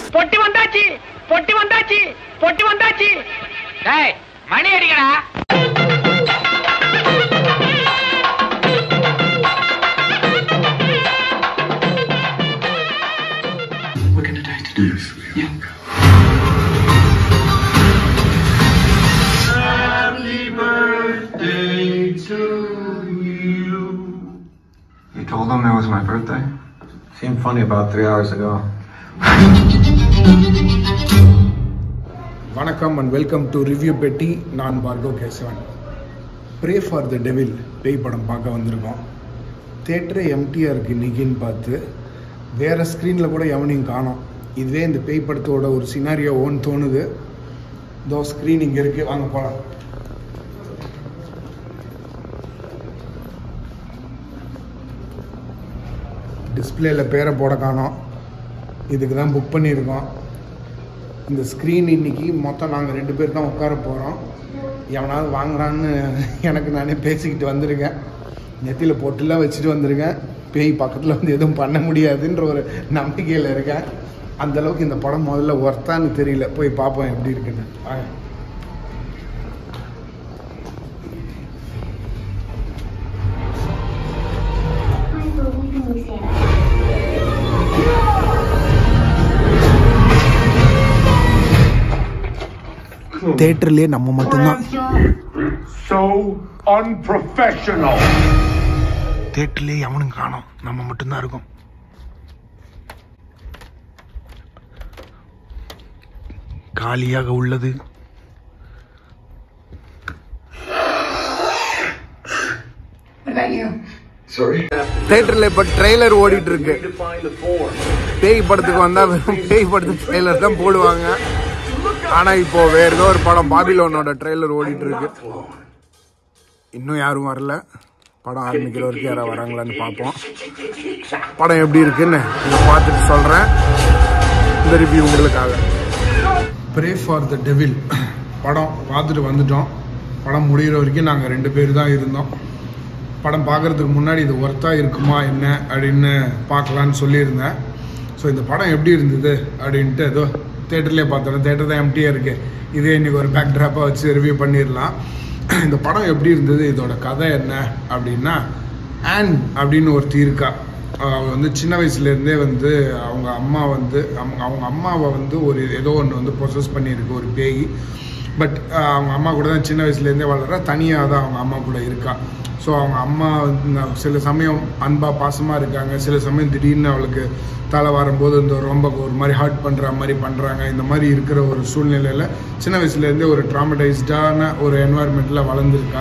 பொட்டி வந்தாச்சு பொட்டி வந்தாச்சு பொட்டி வந்தாச்சு டேய் மணி அடிக்கடா You told them it was my birthday? Seemed funny about three hours ago. வணக்கம் and welcome to review Petti நான் Bhargav Keshavan pray for the devil பேய் படம் பார்க்க வந்திருக்கோம் தேட்டரே எம்டியாக இருக்குது இன்னைக்குன்னு பார்த்து வேறு ஸ்க்ரீனில் கூட எவனையும் காணோம் இதுவே இந்த பேய் படத்தோட ஒரு சினாரியோ ஓன் தோணுது தோ ஸ்க்ரீன் இங்கே இருக்குது வாங்க போகலாம் டிஸ்பிளேல பேரை போட காணோம் இதுக்கு தான் புக் பண்ணியிருக்கோம் இந்த ஸ்க்ரீன் இன்னைக்கு மொத்தம் நாங்கள் ரெண்டு பேர் தான் உட்கார போகிறோம் எவனாவது வாங்குறான்னு எனக்கு நானே பேசிக்கிட்டு வந்திருக்கேன் நெத்தியில் பொட்டுலாம் வச்சுட்டு வந்திருக்கேன் பேய் பக்கத்தில் வந்து எதுவும் பண்ண முடியாதுன்ற ஒரு நம்பிக்கையில் இருக்கேன் அந்த அளவுக்கு இந்த படம் முதல்ல ஒர்த்தான்னு தெரியல போய் பார்ப்போம் எப்படி இருக்குன்னு வாங்க. தேட்டர்லேயே நம்ம மட்டும்தான் So unprofessional. தேட்டர்லேயே எவனும் காணோம் நம்ம மட்டும்தான் இருக்கோம் காலியாக உள்ளது Sorry? தேட்டரில் இப்போ ட்ரெய்லர் ஓடிட்டு இருக்கு பேய் படத்துக்கு வந்தா வெறும் பேய் படத்துக்கு ட்ரெய்லர் தான் போடுவாங்க ஆனா இப்போ வேற ஏதோ ஒரு படம் பாபிலோனோட ட்ரெய்லர் ஓடிட்டு இருக்கு இன்னும் யாரும் வரல படம் ஆரம்பிக்கிற வரைக்கும் யாராவது வராங்களான்னு பார்ப்போம் படம் எப்படி இருக்குன்னு இதை பார்த்துட்டு சொல்றேன் இந்த ரிவ்யூ உங்களுக்காக ப்ரே ஃபார் த டெவில் படம் பார்த்துட்டு வந்துட்டோம் படம் முடிகிற வரைக்கும் நாங்கள் ரெண்டு பேர் தான் இருந்தோம் படம் பார்க்கறதுக்கு முன்னாடி இது ஒர்த்தாக இருக்குமா என்ன அப்படின்னு பார்க்கலான்னு சொல்லியிருந்தேன் ஸோ இந்த படம் எப்படி இருந்தது அப்படின்ட்டு ஏதோ தேட்டர்லேயே பார்த்தோம் தேட்டர் தான் எம்டியாக இருக்கு இதே இன்னைக்கு ஒரு பேக் ட்ராப்பாக வச்சு ரிவ்யூ பண்ணிடலாம் இந்த படம் எப்படி இருந்தது இதோட கதை என்ன அப்படின்னா ஆன் அப்படின்னு ஒருத்தி இருக்கா அவ வந்து சின்ன வயசுலேருந்தே வந்து அவங்க அம்மா வந்து அவங்க அவங்க அம்மாவை வந்து ஒரு ஏதோ ஒன்று வந்து ப்ரொசஸ் பண்ணியிருக்கு ஒரு பேய் பட் அவங்க அம்மா கூட தான் சின்ன வயசுலேருந்தே வளர தனியாக தான் அவங்க அம்மா கூட இருக்கா ஸோ அவங்க அம்மா வந்து ந- சில சமயம் அன்பா பாசமாக இருக்காங்க சில சமயம் திடீர்னு அவளுக்கு தலை வரும்போது இந்த ரொம்ப ஒரு மாதிரி ஹர்ட் பண்ணுற மாதிரி பண்ணுறாங்க இந்த மாதிரி இருக்கிற ஒரு சூழ்நிலையில் சின்ன வயசுலேருந்தே ஒரு ட்ராமடைஸ்டான ஒரு என்வாயர்மெண்ட்டில் வளர்ந்துருக்கா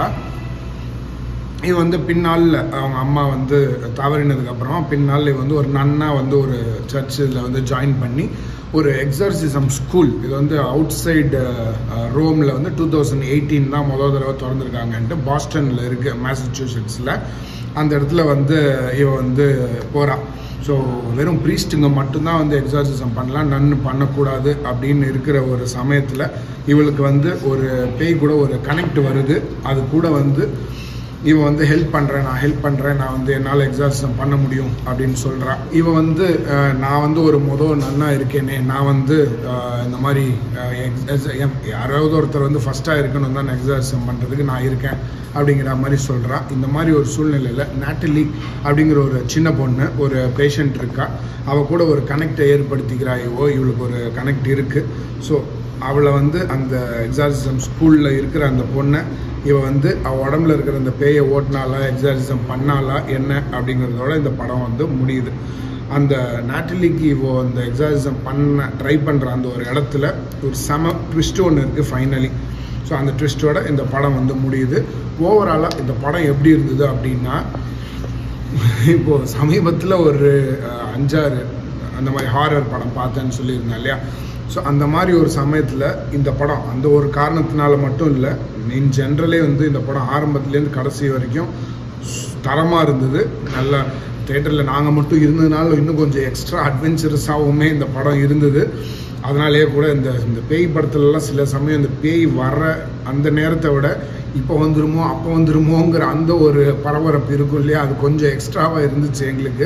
இது வந்து பின்னாளில் அவங்க அம்மா வந்து தவறினதுக்கு அப்புறம் பின்னால் இவ வந்து ஒரு நன்னா வந்து ஒரு சர்ச்சில் வந்து ஜாயின் பண்ணி ஒரு எக்ஸர்சிசம் ஸ்கூல் இது வந்து அவுட் சைடு ரோமில் வந்து டூ தௌசண்ட் எயிட்டீன் தான் முதல் தடவை திறந்துருக்காங்கன்ட்டு பாஸ்டனில் இருக்கு மேசச்சூசெட்ஸில் அந்த இடத்துல வந்து இவ வந்து போகிறா ஸோ வெறும் ப்ரீஸ்ட்டுங்க மட்டும்தான் வந்து எக்ஸார்சிசம் பண்ணலாம் நன்னு பண்ணக்கூடாது அப்படின்னு இருக்கிற ஒரு சமயத்தில் இவளுக்கு வந்து ஒரு பேய் கூட ஒரு கனெக்ட் வருது அது கூட வந்து இவன் வந்து ஹெல்ப் பண்ணுறேன் நான் ஹெல்ப் பண்ணுறேன் நான் வந்து என்னால் எக்ஸார்சம் பண்ண முடியும் அப்படின்னு சொல்கிறான் இவன் வந்து அஹ், நான் வந்து ஒரு மொதல் நன்னா இருக்கேனே நான் வந்து அஹ், இந்த மாதிரி அஹ், ex- ex- எம்- யாராவது ஒருத்தர் வந்து ஃபஸ்ட்டாக இருக்கணும் தான் எக்ஸார்சம் பண்ணுறதுக்கு நான் இருக்கேன் அப்படிங்கிற மாதிரி சொல்கிறான் இந்த மாதிரி ஒரு சூழ்நிலையில் நாட்டலி அப்படிங்கிற ஒரு சின்ன பொண்ணு ஒரு பேஷண்ட் இருக்கா அவள் கூட ஒரு கனெக்டை ஏற்படுத்திக்கிறா இவோ இவளுக்கு ஒரு கனெக்ட் இருக்குது ஸோ அவளை வந்து அந்த எக்ஸார்சிசம் ஸ்கூலில் இருக்கிற அந்த பொண்ணை இவ வந்து அவ உடம்புல இருக்கிற அந்த பேயை ஓட்டினாலா எக்ஸார்சிசம் பண்ணாலா என்ன அப்படிங்கிறதோட இந்த படம் வந்து முடியுது அந்த நாட்டிலிக்கு இவோ அந்த எக்ஸார்சிசம் பண்ண ட்ரை பண்ணுற அந்த ஒரு இடத்துல ஒரு செம ட்விஸ்ட் ஒன்று இருக்குது ஃபைனலி ஸோ அந்த ட்விஸ்ட்டோட இந்த படம் வந்து முடியுது ஓவராலாக இந்த படம் எப்படி இருந்தது அப்படின்னா இப்போ சமீபத்தில் ஒரு அஹ், அஞ்சாறு அந்த மாதிரி ஹாரர் படம் பார்த்தேன்னு சொல்லியிருந்தேன் இல்லையா ஸோ அந்த மாதிரி ஒரு சமயத்தில் இந்த படம் அந்த ஒரு காரணத்தினால மட்டும் இல்லை இன் ஜென்ரலே வந்து இந்த படம் ஆரம்பத்துலேருந்து கடைசி வரைக்கும் தரமாக இருந்தது நல்லா தேட்டரில் நாங்கள் மட்டும் இருந்ததுனால இன்னும் கொஞ்சம் எக்ஸ்ட்ரா அட்வென்ச்சரஸாகவுமே இந்த படம் இருந்தது அதனாலேயே கூட இந்த இந்த பேய் படத்துலலாம் சில சமயம் இந்த பேய் வர அந்த நேரத்தை விட இப்போ வந்துருமோ அப்போ வந்துருமோங்கிற அந்த ஒரு பரபரப்பு இருக்கும் இல்லையா அது கொஞ்சம் எக்ஸ்ட்ராவாக இருந்துச்சு எங்களுக்கு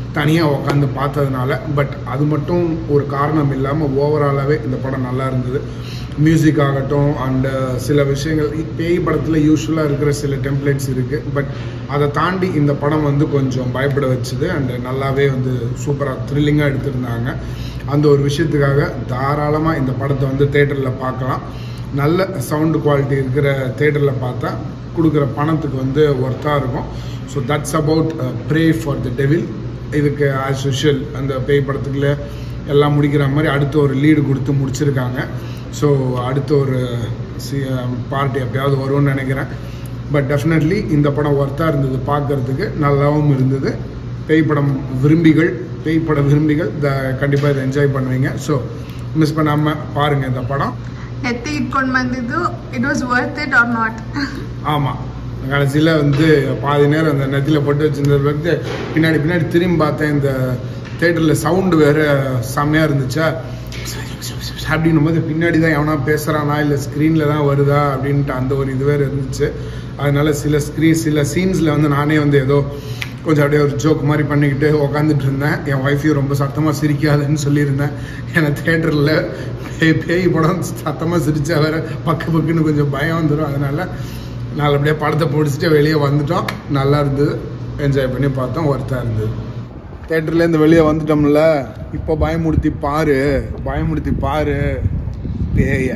தனியாக உட்காந்து பார்த்ததுனால பட் அது மட்டும் ஒரு காரணம் இல்லாமல் ஓவராலாகவே இந்த படம் நல்லா இருந்தது மியூசிக் ஆகட்டும் அண்ட் சில விஷயங்கள் பேய் படத்தில் யூஸ்வலாக இருக்கிற சில டெம்ப்ளேட்ஸ் இருக்குது பட் அதை தாண்டி இந்த படம் வந்து கொஞ்சம் பயப்பட வச்சுது அண்ட் நல்லாவே வந்து சூப்பராக த்ரில்லிங்காக எடுத்திருந்தாங்க அந்த ஒரு விஷயத்துக்காக தாராளமாக இந்த படத்தை வந்து தேட்டரில் பார்க்கலாம் நல்ல சவுண்டு குவாலிட்டி இருக்கிற தேட்டரில் பார்த்தா கொடுக்குற பணத்துக்கு வந்து ஒர்த்தாக இருக்கும் so that's about pray for the devil இதுக்கு ஆஸ் யூஷுவல் அந்த பேய் படத்துக்குள்ள எல்லாம் முடிக்கிற மாதிரி அடுத்த ஒரு லீடு கொடுத்து முடிச்சிருக்காங்க ஸோ அடுத்த ஒரு சி பார்ட்டி எப்பயாவது வரும்னு நினைக்கிறேன் பட் டெஃபினெட்லி இந்த படம் ஒர்த்தாக இருந்தது பார்க்கறதுக்கு நல்லாவும் இருந்தது பேய் படம் விரும்பிகள் பேய் பட விரும்பிகள் த கண்டிப்பாக இதை என்ஜாய் பண்ணுவீங்க ஸோ மிஸ் பண்ணாமல் பாருங்கள் இந்த படம் ನೆತ್ತಿ ಇಟ್ಕೊಂಡು ಬಂದಿದ್ದು it was worth it or not ஆமாம் கடைசியில் வந்து பாதி நேரம் அந்த நெத்தியில் போட்டு வச்சிருந்தது வந்து பின்னாடி பின்னாடி திரும்பி பார்த்தேன் இந்த தேட்டரில் சவுண்டு வேறு செம்மையாக இருந்துச்சா அப்படின்னும் போது பின்னாடி தான் எவனா பேசுகிறானா இல்லை ஸ்க்ரீனில் தான் வருதா அப்படின்ட்டு அந்த ஒரு இது வேறு இருந்துச்சு அதனால சில ஸ்க்ரீன் சில சீன்ஸில் வந்து நானே வந்து ஏதோ கொஞ்சம் அப்படியே ஒரு ஜோக் மாதிரி பண்ணிக்கிட்டு உக்காந்துட்டு இருந்தேன் என் ஒய்ஃபையும் ரொம்ப சத்தமாக சிரிக்காதுன்னு சொல்லியிருந்தேன் ஏன்னா தேட்டரில் பேய் பேய் படம் சத்தமாக சிரிச்சா வேற பக்கு பக்குன்னு கொஞ்சம் பயம் வந்துடும் அதனால நல்லபடியாக படத்தை பிடிச்சிட்டு வெளியே வந்துட்டோம் நல்லா இருந்தது என்ஜாய் பண்ணி பார்த்தோம் ஒர்த்தாக இருந்தது தேட்டர்லேருந்து வெளியே வந்துட்டோம்ல இப்போ பயமுடுத்தி பாரு பயமுடுத்தி பாரு பேய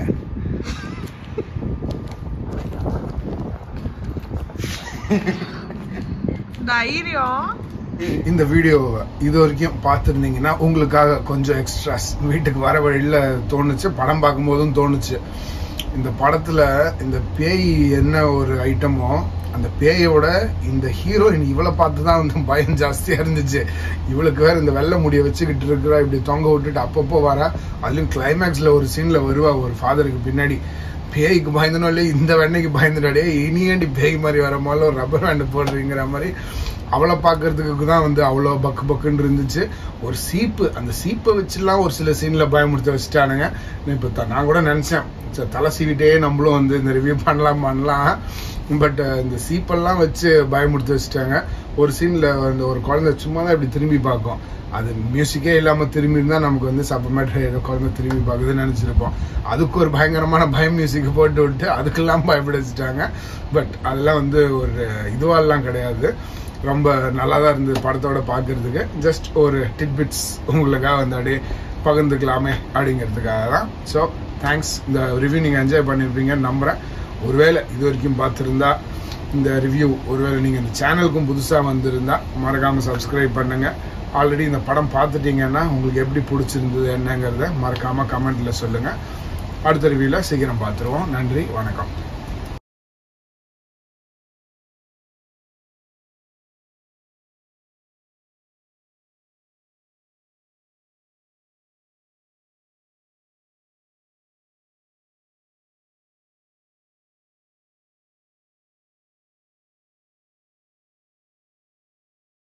ಧೈರ್ಯ இந்த வீடியோவை இது வரைக்கும் பார்த்துருந்தீங்கன்னா உங்களுக்காக கொஞ்சம் எக்ஸ்ட்ராஸ் வீட்டுக்கு வர வழியில் தோணுச்சு படம் பார்க்கும்போதும் தோணுச்சு இந்த படத்தில் இந்த பேய் என்ன ஒரு ஐட்டமோ அந்த பேயோட இந்த ஹீரோயின் இவளை பார்த்து தான் வந்து பயம் ஜாஸ்தியாக இருந்துச்சு இவளுக்கு வேற இந்த வெள்ளை முடியை வச்சுக்கிட்டு இருக்கிறா இப்படி தொங்க விட்டுட்டு அப்பப்போ வரா அதுலயும் கிளைமேக்ஸில் ஒரு சீனில் வருவா ஒரு ஃபாதருக்கு பின்னாடி பேய்க்கு பயந்தனோ இல்லையே இந்த வெண்ணைக்கு பயந்துடாடே இனியேண்டி பேய் மாதிரி வர மாதிரி ஒரு ரப்பர் பேண்ட் போடுறீங்கிற மாதிரி அவளை பார்க்கறதுக்கு தான் வந்து அவ்வளோ பக்கு பக்குன்னு இருந்துச்சு ஒரு சீப்பு அந்த சீப்பை வச்சுலாம் ஒரு சில சீனில் பயமுறுத்த வச்சுட்டானுங்க இப்போ நான் கூட நினச்சேன் சரி தலை சீவிட்டே நம்மளும் வந்து இந்த ரிவ்யூ பண்ணலாம் பண்ணலாம் பட் இந்த சீப்பெல்லாம் வச்சு பயமுறுத்த வச்சுட்டாங்க ஒரு சீனில் அந்த ஒரு குழந்தை சும்மா தான் இப்படி திரும்பி பார்க்கும் அது மியூசிக்கே இல்லாமல் திரும்பி இருந்தால் நமக்கு வந்து சப்பமேட்டர் ஏதோ குழந்தை திரும்பி பார்க்குதுன்னு நினச்சிருப்போம் அதுக்கு ஒரு பயங்கரமான பயம் மியூசிக் போட்டு விட்டு அதுக்கெல்லாம் பயப்பட வச்சுட்டாங்க பட் அதெல்லாம் வந்து ஒரு இதுவாலாம் கிடையாது ரொம்ப நல்லா தான் இருந்தது படத்தோட பார்க்கறதுக்கு ஜஸ்ட் ஒரு டிட்பிட்ஸ் உங்களுக்காக வந்து அப்படியே பகிர்ந்துக்கலாமே அப்படிங்கிறதுக்காக தான் ஸோ தேங்க்ஸ் இந்த ரிவ்யூ நீங்கள் என்ஜாய் பண்ணியிருப்பீங்கன்னு நம்புகிறேன் ஒருவேளை இது வரைக்கும் பார்த்துருந்தா இந்த ரிவ்யூ ஒருவேளை நீங்கள் இந்த சேனலுக்கும் புதுசாக வந்திருந்தா மறக்காமல் சப்ஸ்கிரைப் பண்ணுங்கள் ஆல்ரெடி இந்த படம் பார்த்துட்டீங்கன்னா உங்களுக்கு எப்படி பிடிச்சிருந்தது என்னங்கிறத மறக்காமல் கமெண்ட்டில் சொல்லுங்கள் அடுத்த ரிவ்யூவில் சீக்கிரம் பார்த்துருவோம் நன்றி வணக்கம்